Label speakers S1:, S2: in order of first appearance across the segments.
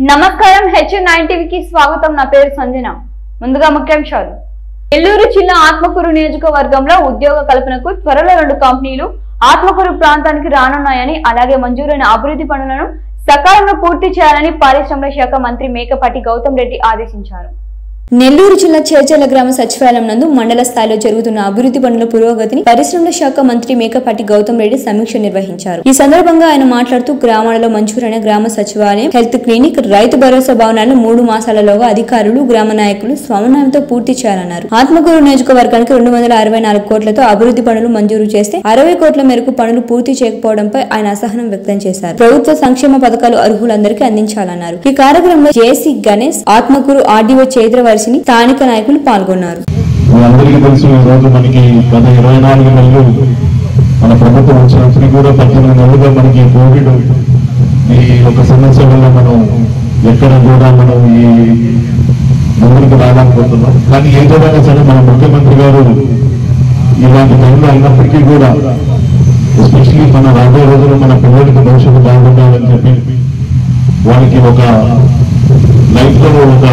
S1: నమస్కారం H nine టీవీకి స్వాగతం నా పేరు సంజన ముందుగా ముఖ్యాంశాలు నెల్లూరు జిల్లా ఆత్మకూరు నియోజకవర్గంలో ఉద్యోగ కల్పనకు త్వరలో రెండు కంపెనీలు ఆత్మకూరు ప్రాంతానికి రానున్నాయని అలాగే మంజూరైన అభివృద్ధి పనులను సకాలంలో పూర్తి చేయాలని పారిశ్రమల శాఖ మంత్రి మేకపాటి గౌతమ్ రెడ్డి ఆదేశించారు
S2: నెల్లూరు జిల్లా చేర్చల గ్రామ సచివాలయం నందు మండల స్థాయిలో జరుగుతున్న అభివృద్ధి పనుల పురోగతిని పరిశ్రమల శాఖ మంత్రి మేకపాటి గౌతమ్ రెడ్డి సమీక్ష నిర్వహించారు ఈ సందర్భంగా ఆయన మాట్లాడుతూ గ్రామాలలో మంజూరైన గ్రామ సచివాలయం హెల్త్ క్లినిక్ రైతు భరోసా భవనాలను మూడు మాసాలలోగా అధికారులు గ్రామ నాయకులు సమన్వయంతో పూర్తి చేయాలన్నారు ఆత్మకూరు నియోజకవర్గానికి రెండు వందల అరవై నాలుగు కోట్లతో అభివృద్ధి పనులు మంజూరు చేస్తే అరవై కోట్ల మేరకు పనులు పూర్తి చేయకపోవడంపై ఆయన అసహనం వ్యక్తం చేశారు ప్రభుత్వ సంక్షేమ పథకాలు అర్హులందరికీ అందించాలన్నారు ఈ కార్యక్రమంలో జేసీ గణేష్ ఆత్మకూరు ఆర్డీఓ చైత్రవర్షిని స్థానిక నాయకులు పాల్గొన్నారు
S3: మీ అందరికీ తెలుసు ఈ రోజు మనకి గత ఇరవై నాలుగు నెలలు మన ప్రభుత్వం వచ్చినప్పటికీ కూడా పద్దెనిమిది నెలలుగా మనకి కోవిడ్ ఈ ఒక సమస్య వల్ల మనం ఎక్కడ కూడా మనం ఈ ముందుకు రాలేకపోతున్నాం కానీ ఏదైనా సరే మన ముఖ్యమంత్రి గారు ఇలాంటి టైంలో అయినప్పటికీ కూడా ఎస్పెషలీ మన రాబోయే రోజుల్లో మన పిల్లలకి భవిష్యత్తు బాగుండాలని చెప్పి వాళ్ళకి ఒక లైఫ్ లో ఒక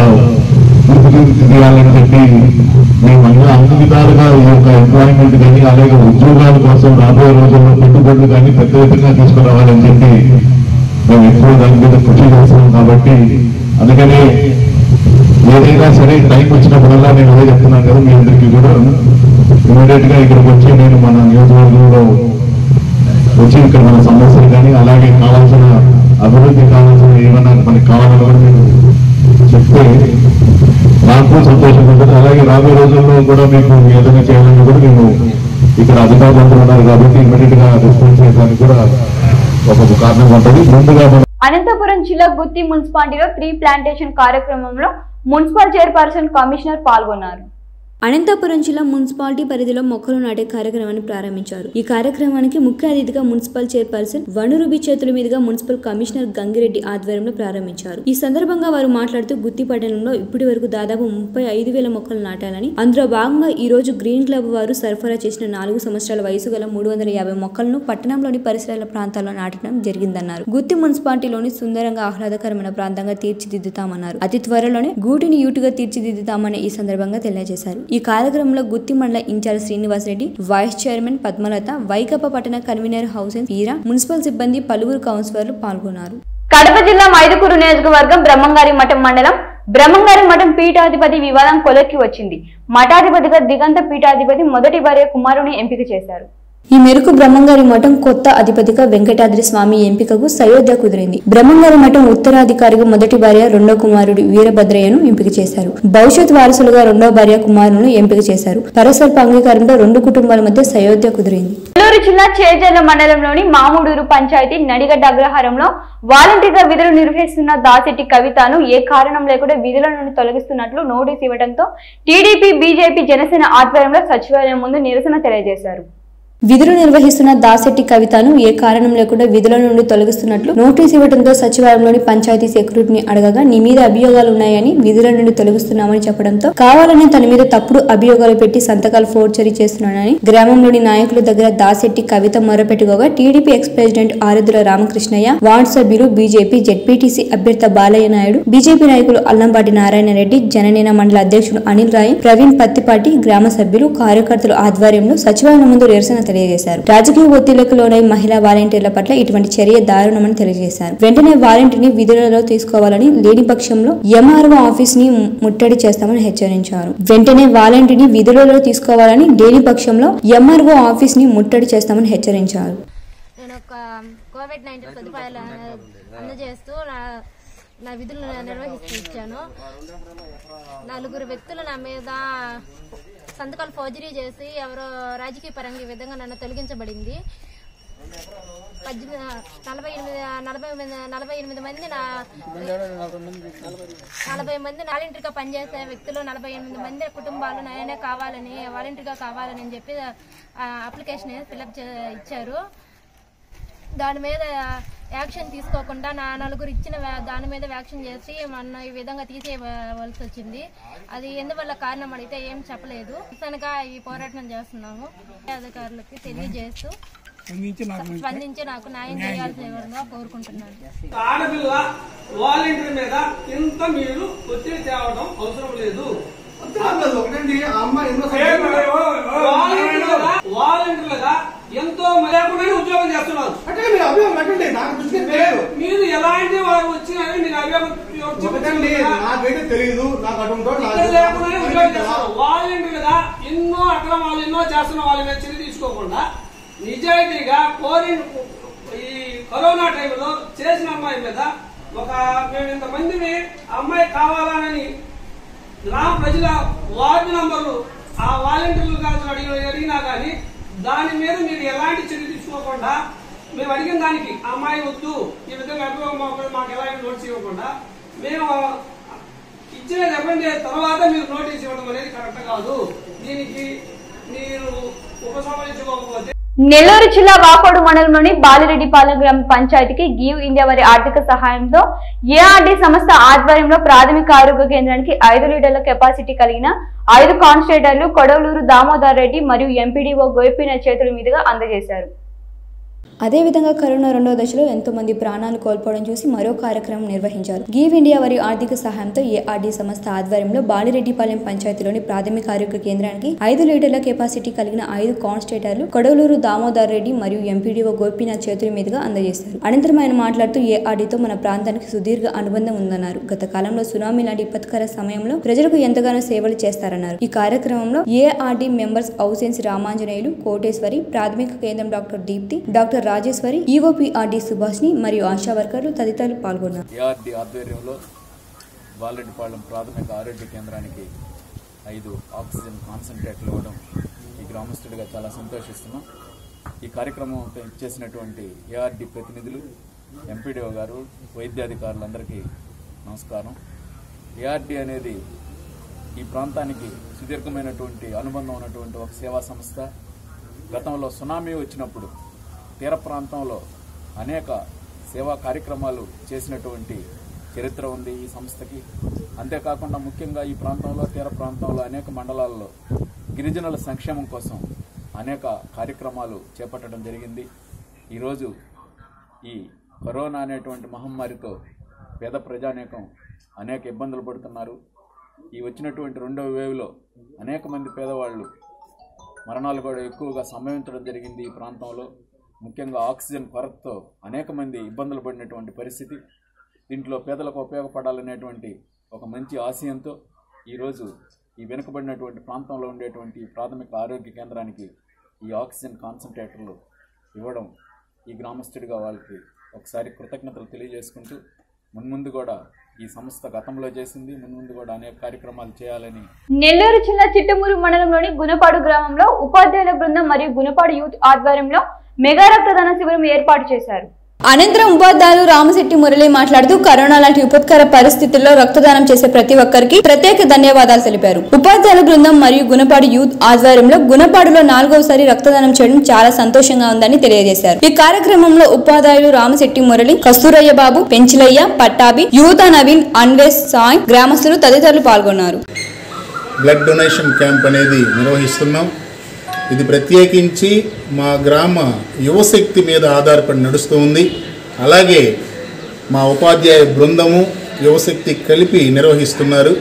S3: తీయాలని చెప్పి మేము అన్ని అన్ని విధాలుగా ఈ యొక్క ఎంప్లాయ్మెంట్ కానీ అలాగే ఉద్యోగాల కోసం రాబోయే రోజుల్లో పెట్టుబడులు కానీ పెద్ద ఎత్తుగా తీసుకురావాలని చెప్పి మేము ఎక్కువ దాని మీద కృషి చేస్తున్నాం కాబట్టి అందుకనే ఏదైనా సరే టైం వచ్చినప్పుడల్లా నేను అదే చెప్తున్నాను కదా మీ అందరికీ కూడా ఇమీడియట్ గా ఇక్కడికి వచ్చి నేను మన నియోజకవర్గంలో వచ్చి ఇక్కడ మన సమస్యలు కానీ అలాగే కావాల్సిన అభివృద్ధి కావాల్సిన ఏమన్నా మనకి కావాలని కూడా మీరు చెప్తే నాకు సంతోషం ఉంటుంది అలాగే రాబోయే రోజుల్లో కూడా మీకు ఏదైనా చేయాలని కూడా మేము ఇక్కడ అధికారులు ఉన్నారు కాబట్టి ఇమీడియట్ గా రెస్పాన్స్ చేయడానికి కూడా ఒక కారణం ఉంటుంది ముందుగా మనం
S1: అనంతపురం జిల్లా గుత్తి మున్సిపాలిటీలో త్రీ ప్లాంటేషన్ కార్యక్రమంలో మున్సిపల్ చైర్పర్సన్ కమిషనర్ పాల్గొన్నారు
S2: అనంతపురం జిల్లా మున్సిపాలిటీ పరిధిలో మొక్కలు నాటే కార్యక్రమాన్ని ప్రారంభించారు ఈ కార్యక్రమానికి ముఖ్య అతిథిగా మున్సిపల్ చైర్పర్సన్ వనురుబి చేతుల మీదుగా మున్సిపల్ కమిషనర్ గంగిరెడ్డి ఆధ్వర్యంలో ప్రారంభించారు ఈ సందర్భంగా వారు మాట్లాడుతూ గుత్తి పట్టణంలో ఇప్పటి వరకు దాదాపు ముప్పై ఐదు వేల మొక్కలు నాటాలని అందులో భాగంగా ఈ రోజు గ్రీన్ క్లబ్ వారు సరఫరా చేసిన నాలుగు సంవత్సరాల వయసు గల మూడు వందల యాభై మొక్కలను పట్టణంలోని పరిసరాల ప్రాంతాల్లో నాటడం జరిగిందన్నారు గుత్తి మున్సిపాలిటీలోని సుందరంగా ఆహ్లాదకరమైన ప్రాంతంగా తీర్చిదిద్దుతామన్నారు అతి త్వరలోనే గూటిని యూటుగా తీర్చిదిద్దుతామని ఈ సందర్భంగా తెలియజేశారు ఈ కార్యక్రమంలో గుత్తి మండల in charge Srinivas Reddy vice chairman Padmalatha Vaikappa పట్టణ కన్వీనర్ హౌసెన్ ఈరా మున్సిపల్ సిబ్బంది పలువురు కౌన్సిలర్లు పాల్గొన్నారు
S1: కడప జిల్లా మైదుకూరు నియోజకవర్గం బ్రహ్మంగారి మఠం మండలం బ్రహ్మంగారి మఠం పీఠాధిపతి వివాదం కొలెక్కి వచ్చింది మఠాధిపతిగా దిగంత పీఠాధిపతి మొదటి భార్య కుమారుని ఎంపిక చేశారు
S2: ఈ మేరకు బ్రహ్మంగారి మఠం కొత్త అధిపతిగా వెంకటాద్రి స్వామి ఎంపికకు సయోధ్య కుదిరింది బ్రహ్మంగారి మఠం ఉత్తరాధికారిగా మొదటి భార్య రెండో కుమారుడు వీరభద్రయ్యను ఎంపిక చేశారు భవిష్యత్ వారసులుగా రెండో భార్య కుమారులను ఎంపిక చేశారు పరస్పర అంగీకారంతో రెండు కుటుంబాల మధ్య సయోధ్య కుదిరింది
S1: నెల్లూరు జిల్లా చేజర్ల మండలంలోని మామూడూరు పంచాయతీ నడిగడ్డ అగ్రహారంలో వాలంటీర్గా విధులు నిర్వహిస్తున్న దాసెట్టి కవితను ఏ కారణం లేకుండా విధుల నుండి తొలగిస్తున్నట్లు నోటీస్ ఇవ్వడంతో టీడీపీ బీజేపీ జనసేన ఆధ్వర్యంలో సచివాలయం ముందు నిరసన తెలియజేశారు
S2: విధులు నిర్వహిస్తున్న దాసెట్టి కవితను ఏ కారణం లేకుండా విధుల నుండి తొలగిస్తున్నట్లు నోటీస్ ఇవ్వడంతో సచివాలయంలోని పంచాయతీ సెక్యూరిటీని అడగగా నీ మీద అభియోగాలు ఉన్నాయని విధుల నుండి తొలగిస్తున్నామని చెప్పడంతో కావాలని తన మీద తప్పుడు అభియోగాలు పెట్టి సంతకాలు ఫోర్చరీ చేస్తున్నానని గ్రామంలోని నాయకుల దగ్గర దాసెట్టి కవిత మొరపెట్టుకోగా TDP ex president Arudra Ramakrishnaiah ward సభ్యులు బీజేపీ జెడ్పీటీసీ అభ్యర్థి బాలయ్య నాయుడు బీజేపీ నాయకులు అల్లంపాటి నారాయణ రెడ్డి జననేన మండల అధ్యక్షుడు అనిల్ రాయ్ ప్రవీణ్ పత్తిపాటి గ్రామ సభ్యులు కార్యకర్తల ఆధ్వర్యంలో సచివాలయం ముందు నిరసన తెలియజేశారు రాజకీయ ఒత్తిళ్లకు లోనై మహిళా వాలంటీర్ల పట్ల ఇటువంటి చర్య దారుణమని తెలియజేశారు వెంటనే వాలంటీర్ని విధులలో తీసుకోవాలని లేని పక్షంలో ఎంఆర్ఓ ఆఫీస్ ని ముట్టడి చేస్తామని హెచ్చరించారు వెంటనే వాలంటీర్ని విధులలో తీసుకోవాలని లేని పక్షంలో ఎంఆర్ఓ ఆఫీస్ ని ముట్టడి చేస్తామని హెచ్చరించారు
S4: నేను ఒక కోవిడ్ నైన్టీన్ సదుపాయాలు అందజేస్తూ నా నా విధులు నిర్వహిస్తూ ఇచ్చాను నలుగురు వ్యక్తులు నా మీద సంతకాలు ఫోర్జరీ చేసి ఎవరో రాజకీయ పరంగా ఈ విధంగా నన్ను తొలగించబడింది పద్దెనిమిది నలభై ఎనిమిది నలభై ఎనిమిది నలభై ఎనిమిది మంది నా నలభై మంది వాలంటీర్గా పనిచేసే వ్యక్తులు నలభై ఎనిమిది మంది కుటుంబాలు నేనే కావాలని వాలంటీర్గా కావాలని అని చెప్పి అప్లికేషన్ ఫిలప్ ఇచ్చారు దాని మీద యాక్షన్ తీసుకోకుండా నా నలుగురు ఇచ్చిన వ్యా- దాని మీద యాక్షన్ చేసి మన ఈ విధంగా తీసేయవలసి వచ్చింది అది ఎందువల్ల కారణం అడిగితే ఏం చెప్పలేదు నిరసనగా ఈ పోరాటం చేస్తున్నాము అధికారులకి తెలియజేస్తూ
S5: స్పందించి నాకు
S4: స్పందించి నాకు న్యాయం చేయాల్సిందిగా కోరుకుంటున్నాను
S6: ఆడపిల్ల వాలంటీర్ మీద ఇంత మీరు ఒత్తిడి తేవడం అవసరం లేదు
S7: ఒకటండి ఆ అమ్మాయి ఎన్నో
S6: వాలంటీర్లుగా వాలంటీర్లుగా ఎంతో మంది లేకుండానే ఉద్యోగం చేస్తున్నారు
S7: అంటే మీరు అభియోగం పెట్టండి నాకు దృష్టికి తెలియదు
S6: మీరు ఎలాంటి వారు వచ్చినారని మీరు అభియోగం
S7: ఒకటండి నాకైతే తెలియదు నాకు అటువంటి వాడు
S6: ఇక్కడ లేకుండానే ఉద్యోగం
S7: నాకు
S6: చేస్తున్నారు వాలంటీర్లుగా ఎన్నో అక్రమాలు ఎన్నో చేస్తున్న వాళ్ళ మీద చర్య తీసుకోకుండా నిజాయితీగా కోరిన ఈ కరోనా టైంలో చేసిన అమ్మాయి మీద ఒక మేము ఇంతమందిని అమ్మాయి కావాలని గ్రామ ప్రజల వార్డు నంబర్లు ఆ వాలంటీర్లు కాదు అడిగిన అడిగినా కానీ దాని మీద మీరు ఎలాంటి చర్య తీసుకోకుండా మేము అడిగిన దానికి ఆ అమ్మాయి వద్దు ఈ విధంగా అభియోగం మాకు మాకు ఎలాంటి నోటీస్ ఇవ్వకుండా మేము ఇచ్చిన చెప్పండి తర్వాత మీరు నోటీస్ ఇవ్వడం అనేది కరెక్ట్ కాదు దీనికి మీరు ఉపసంహరించుకోకపోతే
S1: నెల్లూరు జిల్లా వాకోడు మండలంలోని బాలిరెడ్డిపాలెం గ్రామ పంచాయతీకి గివ్ ఇండియా వారి ఆర్థిక సహాయంతో ఏఆర్డీ సంస్థ ఆధ్వర్యంలో ప్రాథమిక ఆరోగ్య కేంద్రానికి ఐదు లీటర్ల కెపాసిటీ కలిగిన ఐదు కాన్స్టేటర్లు కొడవలూరు దామోదర్ రెడ్డి మరియు ఎంపీడీఓ గోపినాథ్ చేతుల మీదుగా అందజేశారు
S2: అదేవిధంగా కరోనా రెండో దశలో ఎంతో మంది ప్రాణాలు కోల్పోవడం చూసి మరో కార్యక్రమం నిర్వహించారు గీవ్ ఇండియా వారి ఆర్థిక సహాయంతో ఏఆర్డీ సంస్థ ఆధ్వర్యంలో బాలిరెడ్డిపాలెం పంచాయతీలోని ప్రాథమిక ఆరోగ్య కేంద్రానికి ఐదు లీటర్ల కెపాసిటీ కలిగిన ఐదు కాన్స్టేటర్లు కొడవలూరు దామోదర్ రెడ్డి మరియు ఎంపీడీఓ గోపీనాథ్ చేతుల మీదుగా అందజేశారు అనంతరం ఆయన మాట్లాడుతూ ఏఆర్డీతో మన ప్రాంతానికి సుదీర్ఘ అనుబంధం ఉందన్నారు గత కాలంలో సునామీ లాంటి విపత్కర సమయంలో ప్రజలకు ఎంతగానో సేవలు చేస్తారన్నారు ఈ కార్యక్రమంలో ఏఆర్డీ మెంబర్స్ ఔసెన్స్ రామాంజనేయులు కోటేశ్వరి ప్రాథమిక కేంద్రం doctor Deepthi doctor Rajeswari EOPRD Subhashini మరియు ఆశా వర్కర్లు తదితరులు పాల్గొన్నారు
S8: ఏఆర్డి ఆధ్వర్యంలో బాలరెడ్డిపాళెం ప్రాథమిక ఆరోగ్య కేంద్రానికి ఐదు ఆక్సిజన్ కాన్సన్ట్రేట్లు ఇవ్వడం ఈ గ్రామస్తుడిగా చాలా సంతోషిస్తున్నాం ఈ కార్యక్రమం చేసినటువంటి ఏఆర్డి ప్రతినిధులు ఎంపీడీఓ గారు వైద్యాధికారులందరికీ నమస్కారం ఏఆర్డి అనేది ఈ ప్రాంతానికి సుదీర్ఘమైనటువంటి అనుబంధం ఉన్నటువంటి ఒక సేవా సంస్థ గతంలో సునామీ వచ్చినప్పుడు తీర ప్రాంతంలో అనేక సేవా కార్యక్రమాలు చేసినటువంటి చరిత్ర ఉంది ఈ సంస్థకి అంతేకాకుండా ముఖ్యంగా ఈ ప్రాంతంలో తీర ప్రాంతంలో అనేక మండలాల్లో గిరిజనుల సంక్షేమం కోసం అనేక కార్యక్రమాలు చేపట్టడం జరిగింది ఈరోజు ఈ కరోనా అనేటువంటి మహమ్మారితో పేద ప్రజానేకం అనేక ఇబ్బందులు పడుతున్నారు ఈ వచ్చినటువంటి రెండవ వేవ్లో అనేక మంది పేదవాళ్ళు మరణాలు కూడా ఎక్కువగా సంభవించడం జరిగింది ఈ ప్రాంతంలో ముఖ్యంగా ఆక్సిజన్ కొరతతో అనేక మంది ఇబ్బందులు పడినటువంటి పరిస్థితి దీంట్లో పేదలకు ఉపయోగపడాలనేటువంటి ఒక మంచి ఆశయంతో ఈరోజు ఈ వెనుకబడినటువంటి ప్రాంతంలో ఉండేటువంటి ఈ ప్రాథమిక ఆరోగ్య కేంద్రానికి ఈ ఆక్సిజన్ కాన్సన్ట్రేటర్లు ఇవ్వడం ఈ గ్రామస్తుడిగా వాళ్ళకి ఒకసారి కృతజ్ఞతలు తెలియజేసుకుంటూ మున్ముందు కూడా ఈ సంస్థ గతంలో చేసింది మున్ముందు కూడా అనేక కార్యక్రమాలు చేయాలని
S1: నెల్లూరు జిల్లా చిట్టమూరు మండలంలోని గుణపాడు గ్రామంలో ఉపాధ్యాయుల బృందం మరియు గుణపాడు యూత్ ఆధ్వర్యంలో మెగా రక్తదాన శిబిరం ఏర్పాటు చేశారు
S2: అనంతరం ఉపాధ్యాయులు రామశెట్టి మురళి మాట్లాడుతూ కరోనా లాంటి విపత్కర పరిస్థితుల్లో రక్తదానం చేసే ప్రతి ఒక్కరికి ప్రత్యేక ధన్యవాదాలు తెలిపారు ఉపాధ్యాయుల బృందం మరియు గుణపాడు యూత్ ఆధ్వర్యంలో గుణపాడులో నాలుగవసారి రక్తదానం చేయడం చాలా సంతోషంగా ఉందని తెలియజేశారు ఈ కార్యక్రమంలో ఉపాధ్యాయులు రామశెట్టి మురళి కస్తూరయ్య బాబు పెంచిలయ్య పట్టాభి యువత నవీన్ అన్వేష్ సాయ్ గ్రామస్తులు తదితరులు పాల్గొన్నారు
S9: బ్లడ్ డొనేషన్ క్యాంప్ అనేది నిర్వహిస్తున్నాం ఇది ప్రత్యేకించి మా గ్రామ యువశక్తి మీద ఆధారపడి నడుస్తూ ఉంది అలాగే మా ఉపాధ్యాయ బృందము యువశక్తి కలిపి నిర్వహిస్తున్నారు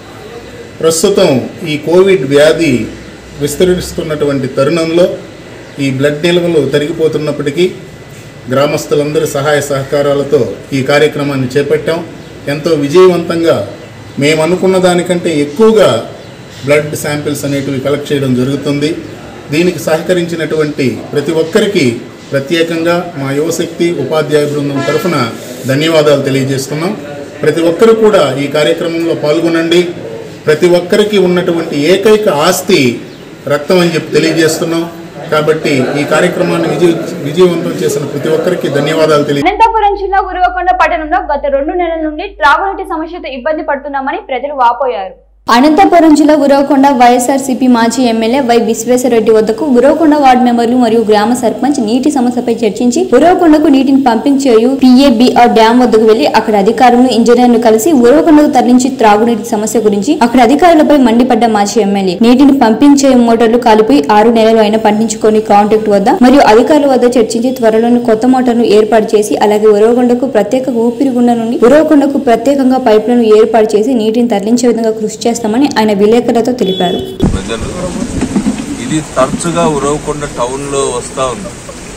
S9: ప్రస్తుతం ఈ కోవిడ్ వ్యాధి విస్తరిస్తున్నటువంటి తరుణంలో ఈ బ్లడ్ నిల్వలు తరిగిపోతున్నప్పటికీ గ్రామస్తులందరి సహాయ సహకారాలతో ఈ కార్యక్రమాన్ని చేపట్టాం ఎంతో విజయవంతంగా మేము అనుకున్న దానికంటే ఎక్కువగా బ్లడ్ శాంపిల్స్ అనేటివి కలెక్ట్ చేయడం జరుగుతుంది దీనికి సహకరించినటువంటి ప్రతి ఒక్కరికి ప్రత్యేకంగా మా యువశక్తి ఉపాధ్యాయ బృందం తరఫున ధన్యవాదాలు తెలియజేస్తున్నాం ప్రతి ఒక్కరు కూడా ఈ కార్యక్రమంలో పాల్గొనండి ప్రతి ఒక్కరికి ఉన్నటువంటి ఏకైక ఆస్తి రక్తం అని చెప్పి తెలియజేస్తున్నాం కాబట్టి ఈ కార్యక్రమాన్ని విజయ విజయవంతం చేసిన ప్రతి ఒక్కరికి ధన్యవాదాలు తెలియ
S1: అనంతపురం జిల్లా ఉరవకొండ పట్టణంలో గత రెండు నెలల నుండి త్రాగునీటి సమస్యతో ఇబ్బంది పడుతున్నామని ప్రజలు వాపోయారు
S2: అనంతపురం జిల్లా ఉరవకొండ వైఎస్ఆర్సీపీ మాజీ ఎమ్మెల్యే వై విశ్వేశ్వరరెడ్డి వద్దకు ఉరవకొండ వార్డు మెంబర్లు మరియు గ్రామ సర్పంచ్ నీటి సమస్యపై చర్చించి ఉరవకొండకు నీటిని పంపింగ్ చేయు పిఏబిఆర్ డ్యాం వద్దకు వెళ్లి అక్కడ అధికారులను ఇంజనీర్ను కలిసి ఉరవకొండకు తరలించి త్రాగునీటి సమస్య గురించి అక్కడ అధికారులపై మండిపడ్డ మాజీ ఎమ్మెల్యే నీటిని పంపింగ్ చేయు మోటార్లు కాలిపోయి ఆరు నెలలు అయినా పట్టించుకొని కాంటాక్ట్ వద్ద మరియు అధికారుల వద్ద చర్చించి త్వరలోనే కొత్త మోటార్ను ఏర్పాటు చేసి అలాగే ఉరవకొండకు ప్రత్యేక ఊపిరిగుండ నుండి ఉరవకొండకు ప్రత్యేకంగా పైపులను ఏర్పాటు చేసి నీటిని తరలించే విధంగా కృషి చేస్తామని ఆయన విలేకరులతో తెలిపారు
S5: ప్రజలు ఇది తరచుగా ఉరవకొండ టౌన్లో వస్తూ ఉంది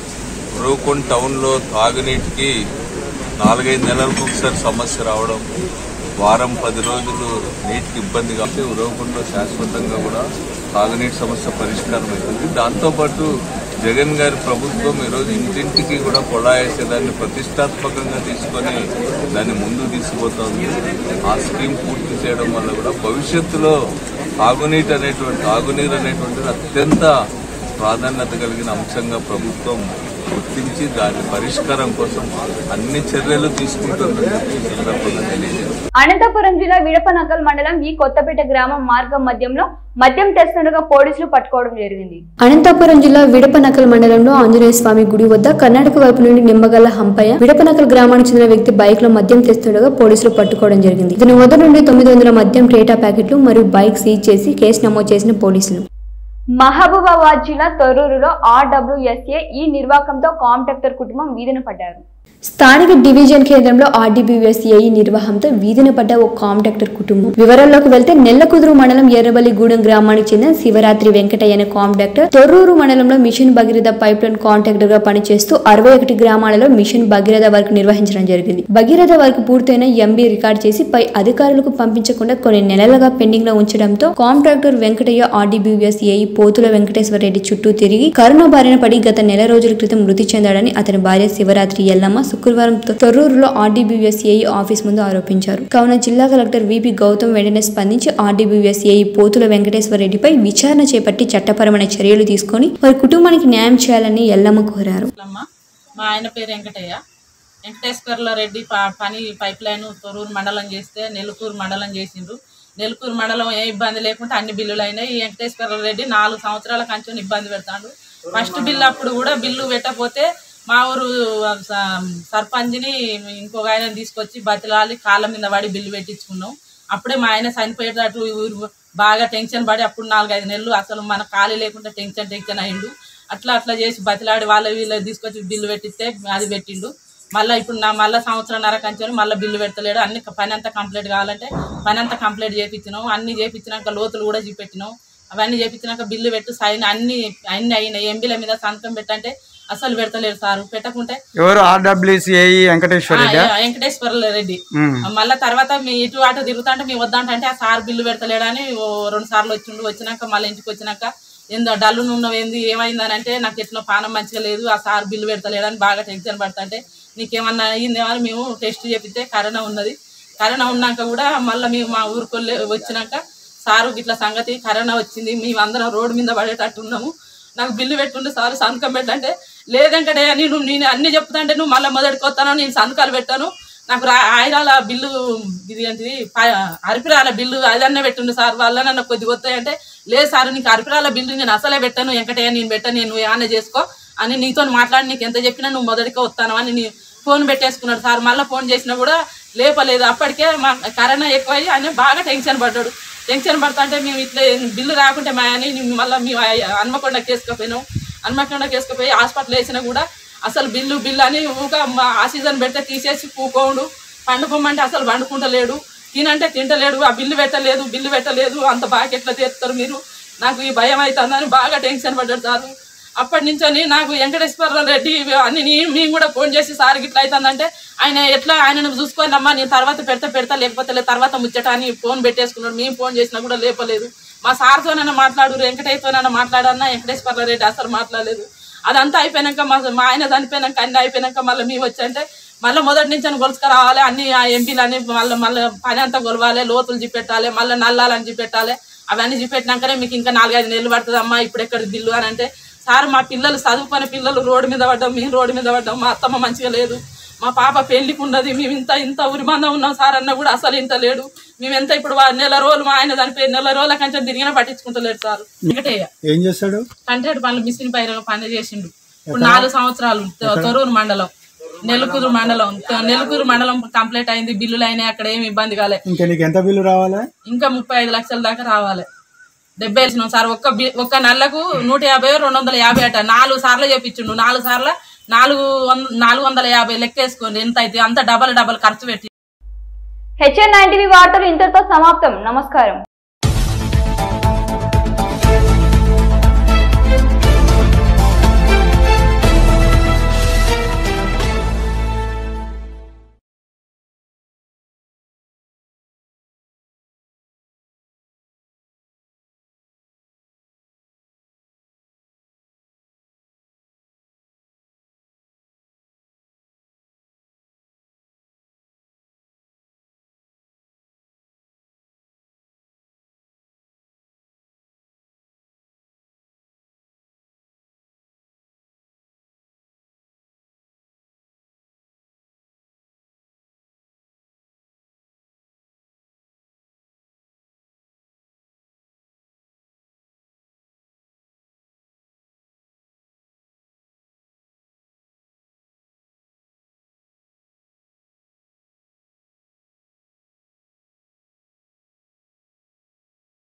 S5: ఉరవకొండ టౌన్లో తాగునీటికి నాలుగైదు నెలలకు ఒకసారి సమస్య రావడం వారం పది రోజులు నీటికి ఇబ్బంది కాబట్టి ఉరవకొండలో శాశ్వతంగా కూడా తాగునీటి సమస్య పరిష్కారం అవుతుంది దాంతోపాటు జగన్ గారి ప్రభుత్వం ఈరోజు ఇంటింటికి కూడా కొళాయేసేదాన్ని ప్రతిష్టాత్మకంగా తీసుకొని దాన్ని ముందుకు తీసుకుపోతుంది ఆ స్కీమ్ పూర్తి చేయడం వల్ల కూడా భవిష్యత్తులో తాగునీటి అనేటువంటి తాగునీరు అనేటువంటిది అత్యంత ప్రాధాన్యత కలిగిన అంశంగా ప్రభుత్వం గుర్తించి దాని పరిష్కారం కోసం అన్ని చర్యలు తీసుకుంటుందని చెప్పి ఈ సందర్భంగా తెలియజేస్తాను
S1: అనంతపురం జిల్లా విడపనకల్ మండలం ఈ కొత్తపేట గ్రామం మార్గం మధ్యంలో మద్యం తెస్తుండగా పోలీసులు పట్టుకోవడం జరిగింది
S2: అనంతపురం జిల్లా విడపనకల్ మండలంలో ఆంజనేయ స్వామి గుడి వద్ద కర్ణాటక వైపు నుండి నిమ్మగల్ల హంపయ్య విడపనకల్ గ్రామానికి చెందిన వ్యక్తి బైక్ లో మద్యం తెస్తుండగా పోలీసులు పట్టుకోవడం జరిగింది ఇతని వద్ద నుండి తొమ్మిది వందల మద్యం క్రేటా ప్యాకెట్లు మరియు బైక్ సీజ్ చేసి కేసు నమోదు చేసిన పోలీసులు
S1: మహబూబాబాద్ జిల్లా తొర్రూరులో ఆర్డబ్ల్యూఎస్ఏ ఈ నిర్వాకంతో కాంట్రాక్టర్ కుటుంబం వీధిన పడ్డారు
S2: స్థానిక డివిజన్ కేంద్రంలో ఆర్డీబీఎస్ఏఈ నిర్వహంతో వీధిన పడ్డ ఓ కాంట్రాక్టర్ కుటుంబం వివరాల్లోకి వెళ్తే నెల్లకుదురు మండలం ఎర్రబల్లిగూడెం గ్రామానికి చెందిన శివరాత్రి వెంకటయ్య అనే కాంట్రాక్టర్ తొర్రూరు మండలంలో mission Bhagiratha pipe line contractor గా పనిచేస్తూ అరవై ఒకటి గ్రామాలలో మిషన్ భగీరథ వర్క్ నిర్వహించడం జరిగింది భగీరథ వర్క్ పూర్తయిన ఎంబీ రికార్డ్ చేసి పై అధికారులకు పంపించకుండా కొన్ని నెలలుగా పెండింగ్ లో ఉంచడంతో కాంట్రాక్టర్ వెంకటయ్య ఆర్డీబీఎస్ఏఈ పోతుల వెంకటేశ్వర రెడ్డి చుట్టూ తిరిగి కరోనా బారిన పడి గత నెల రోజుల క్రితం మృతి చెందాడని అతని భార్య శివరాత్రి ఎల్లమ్మ శుక్రవారం తొ- తొర్రూరులో ఆర్డీబీఎస్ఏఈ ఆఫీస్ ముందు ఆరోపించారు కావున జిల్లా కలెక్టర్ విపి గౌతమ్ వెంటనే స్పందించి ఆర్డీబీఎస్ఏఈ పోతుల వెంకటేశ్వర రెడ్డిపై విచారణ చేపట్టి చట్టపరమైన చర్యలు తీసుకొని వారి కుటుంబానికి న్యాయం చేయాలని ఎల్లమ్మ కోరారు
S10: అమ్మ మా ఆయన పేరు వెంకటయ్య వెంకటేశ్వర్ల రెడ్డి ప- పని పైప్ లైన్ తొరూరు మండలం చేస్తే నెల్లకూరు మండలం చేసిండ్రు నెల్లకూరు మండలం ఏ ఇబ్బంది లేకుండా అన్ని బిల్లులు అయినాయి ఈ వెంకటేశ్వర రెడ్డి నాలుగు సంవత్సరాల కంచెం ఇబ్బంది పెడతాడు ఫస్ట్ బిల్లు అప్పుడు కూడా బిల్లు పెట్టకపోతే మా ఊరు స- సర్పంచ్ని ఇంకొక ఆయన తీసుకొచ్చి బతిలాలి కాళ్ళ మీద పడి బిల్లు పెట్టించుకున్నాం అప్పుడే మా ఆయన చనిపోయేటట్టు ఊరు బాగా టెన్షన్ పడి అప్పుడు నాలుగైదు నెలలు అసలు మన ఖాళీ లేకుండా టెన్షన్ టెన్షన్ అయిండు అట్లా అట్లా చేసి బతిలాడి వాళ్ళ వీళ్ళ తీసుకొచ్చి బిల్లు పెట్టిస్తే అది పెట్టిండు మళ్ళీ ఇప్పుడు నా మళ్ళీ సంవత్సరంన్నర కంచెని మళ్ళీ బిల్లు పెడతలేడు అన్ని పని అంతా కంప్లీట్ కావాలంటే పని అంతా కంప్లీట్ చేయించినాం అన్ని చేయించినాక లోతులు కూడా చూపెట్టినాం అవన్నీ చేయించినాక బిల్లు పెట్టు సైన్ అన్ని అన్ని అయినాయి ఎంబీల మీద సంతకం పెట్టంటే అసలు పెడతలేరు సారు పెట్టకుంటే
S11: ఎవరు ఆర్డబ్ల్యూసిఐ వెంకటేశ్వర రెడ్డి
S10: ఆ, వెంకటేశ్వర రెడ్డి మళ్ళా తర్వాత మీ ఇటు అటు తిరుగుతుంటే మీ వద్దంటే ఆ సార్ బిల్లు పెడతలేడని ఓ రెండు సార్లు వచ్చిండు వచ్చినాక మళ్ళీ ఇంటికి వచ్చినాక ఏందో డల్లు నున్నవి ఏంది ఏమైందని అంటే నాకు ఎట్లా పానం మంచిగా లేదు ఆ సార్ బిల్లు పెడతలేడని బాగా టెన్షన్ పడుతుంటే నీకేమన్నా అయ్యిందేమో అని మేము టెస్ట్ చేపిస్తే కరోనా ఉన్నది కరోనా ఉన్నాక కూడా మళ్ళీ మేము మా ఊరికి వెళ్ళి వచ్చినాక సారు ఇట్లా సంగతి కరోనా వచ్చింది మేము అందరం రోడ్డు మీద పడేటట్టు ఉన్నాము నాకు బిల్లు పెట్టుండే సార్ సంతకం పెట్టంటే లేదంటే నేను నేను అన్ని చెప్తాంటే నువ్వు మళ్ళీ మొదటికి వస్తాను నేను సంతకాలు పెట్టాను నాకు రా ఆయిరాల బిల్లు ఇది ఏంటిది ప- అరిపిరాల బిల్లు అదన్నా పెట్టండి సార్ వాళ్ళ నన్ను కొద్దిగా వస్తాయంటే లేదు సార్ నీకు అరిపిరాల బిల్లు నేను అసలే పెట్టాను వెంకటయ్య నేను పెట్టాను నేను నువ్వు ఏమన్నా చేసుకో అని నీతో మాట్లాడి నీకు ఎంత చెప్పినా నువ్వు మొదటికి వస్తాను అని నీ ఫోన్ పెట్టేసుకున్నాడు సార్ మళ్ళీ ఫోన్ చేసినా కూడా లేపలేదు అప్పటికే మా కరోనా ఎక్కువయ్యి ఆయన బాగా టెన్షన్ పడ్డాడు టెన్షన్ పడుతుంటే మేము ఇట్లా బిల్లు రాకుంటే మా అని మళ్ళీ మేము హన్మకొండ కేసుకపోయినాం హన్మకొండ కేసుకుపోయి హాస్పిటల్ వేసినా కూడా అసలు బిల్లు బిల్లు అని ఊక మా ఆక్సిజన్ పెడితే తీసేసి కూకోండు పండుకోమంటే అసలు పండుకుంటలేడు తినంటే తింటలేడు ఆ బిల్లు పెట్టలేదు బిల్లు పెట్టలేదు అంత బాగా ఎట్లా తీస్తారు మీరు నాకు ఈ భయం అవుతుందని బాగా టెన్షన్ పడ్డాడు సార్ అప్పటి నుంచి నాకు వెంకటేశ్వర రెడ్డి అని నీ- మేము కూడా ఫోన్ చేసి సార్ ఇట్లా అవుతుందంటే ఆయన ఎట్లా ఆయనను చూసుకొని అమ్మా నేను తర్వాత పెడతా పెడతా లేకపోతే లేదు తర్వాత ముచ్చట అని ఫోన్ పెట్టేసుకున్నాడు మేము ఫోన్ చేసినా కూడా లేపలేదు మా సార్తోనైనా మాట్లాడు వెంకటయ్యతోనైనా మాట్లాడన్నా వెంకటేశ్వర రెడ్డి అసలు మాట్లాడలేదు అదంతా అయిపోయినాక మా మా ఆయన చనిపోయినాక అన్ని అయిపోయినాక మళ్ళీ మేము వచ్చంటే మళ్ళీ మొదటి నుంచి అని గొలుసుకు రావాలి అన్ని ఆ ఎంపీలు అన్ని మళ్ళీ మళ్ళీ పని అంతా గొలవాలి లోతులు చూపెట్టాలి మళ్ళీ నల్లాలని చూపెట్టాలి అవన్నీ చూపెట్టినాకనే మీకు ఇంకా నాలుగైదు నెలలు పడుతుంది అమ్మా ఇప్పుడు ఎక్కడ బిల్లు అని అంటే సార్ మా పిల్లలు చదువుకునే పిల్లలు రోడ్డు మీద పడ్డాం మేము రోడ్డు మీద పడ్డాం మా అత్తమ్మ మంచిగా లేదు మా పాప పెళ్లికి ఉన్నది మేము ఇంత ఇంత ఉరిమందం ఉన్నాం సార్ అన్న కూడా అసలు ఇంత లేడు మేము ఎంత ఇప్పుడు వా- నెల రోజులు మా ఆయన చనిపోయి నెల రోజుల కంటే తిరిగినా పట్టించుకుంటలేడు సార్ వెంకటయ్య
S11: ఏం చేస్తాడు
S10: కంటేడు పనులు మిషన్ పైన పని చేసిండు ఇప్పుడు నాలుగు సంవత్సరాలు త- తొరూరు మండలం నెలకూరు మండలం త- నెలకూరు మండలం కంప్లీట్ అయింది బిల్లులు అయినాయి అక్కడ ఏమి ఇబ్బంది కాలే
S11: ఇంకా నీకు ఎంత బిల్లు రావాలా
S10: ఇంకా ముప్పై ఐదు లక్షల దాకా రావాలి డెబ్బై వేసినాం సార్ ఒక్క బి- ఒక్క నెలకు నూట యాభై రెండు వందల యాభై అట నాలుగు సార్లు చేపించిండు నాలుగు సార్లు నాలుగు వంద నాలుగు వందల యాభై లెక్క వేసుకోండి ఎంత అయితే అంత డబల్ డబల్ ఖర్చు పెట్టి
S1: హెచ్ఎన్ నైన్టీవీ వార్తలు ఇంతటితో సమాప్తం నమస్కారం